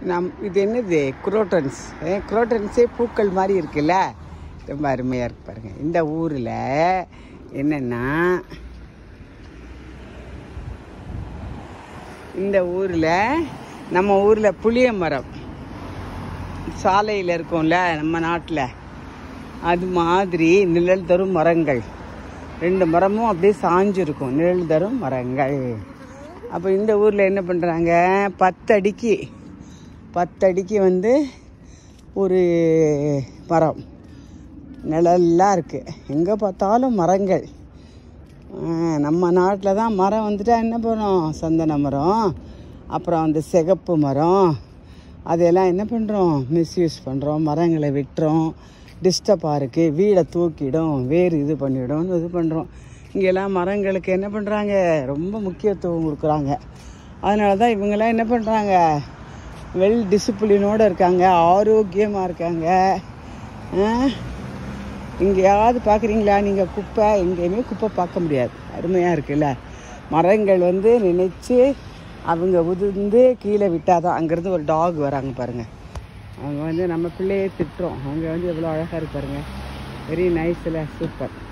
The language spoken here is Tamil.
நம் இது என்னது குரோட்டன்ஸ் குரோட்டன்ஸே பூக்கள் மாதிரி இருக்குல்ல ரொம்ப அருமையாக இருக்கு பாருங்க இந்த ஊரில் என்னென்னா இந்த ஊரில் நம்ம ஊரில் புளிய மரம் சாலையில் இருக்கும்ல நம்ம நாட்டில் அது மாதிரி நிழல் தரும் மரங்கள் ரெண்டு மரமும் அப்படியே சாஞ்சிருக்கும் நிழல் தரும் மரங்கள் அப்போ இந்த ஊரில் என்ன பண்ணுறாங்க பத்தடிக்கு பத்தடிக்கு வந்து ஒரு மரம் நிழல்லாம் இருக்குது எங்கே பார்த்தாலும் மரங்கள் ஆ, நம்ம நாட்டில் தான் மரம் வந்துட்டா என்ன பண்ணுறோம் சந்தன மரம் அப்புறம் அந்த சிகப்பு மரம் அதையெல்லாம் என்ன பண்ணுறோம் மிஸ்யூஸ் பண்ணுறோம் மரங்களை வெட்டுறோம் டிஸ்டர்பாக இருக்குது வீடை தூக்கிடும் வேறு இது பண்ணிவிடும்னு இது பண்ணுறோம் இங்கெல்லாம் மரங்களுக்கு என்ன பண்ணுறாங்க ரொம்ப முக்கியத்துவம் கொடுக்குறாங்க அதனால தான் இவங்கெல்லாம் என்ன பண்ணுறாங்க வெல் டிசிப்ளினோடு இருக்காங்க ஆரோக்கியமாக இருக்காங்க ஆ? எங்கேயாவது பார்க்குறீங்களா நீங்கள் குப்பை எங்கேயுமே குப்பை பார்க்க முடியாது அருமையாக இருக்குல்ல மரங்கள் வந்து நினைச்சு அவங்க உதிர்ந்து கீழே விட்டால் தான் அங்கேருந்து ஒரு டாக் வராங்க பாருங்கள் அவங்க வந்து நம்ம பிள்ளையே திட்டுறோம் அவங்க வந்து எவ்வளோ அழகாக இருக்கு பாருங்க வெரி நைஸில் சூப்பர்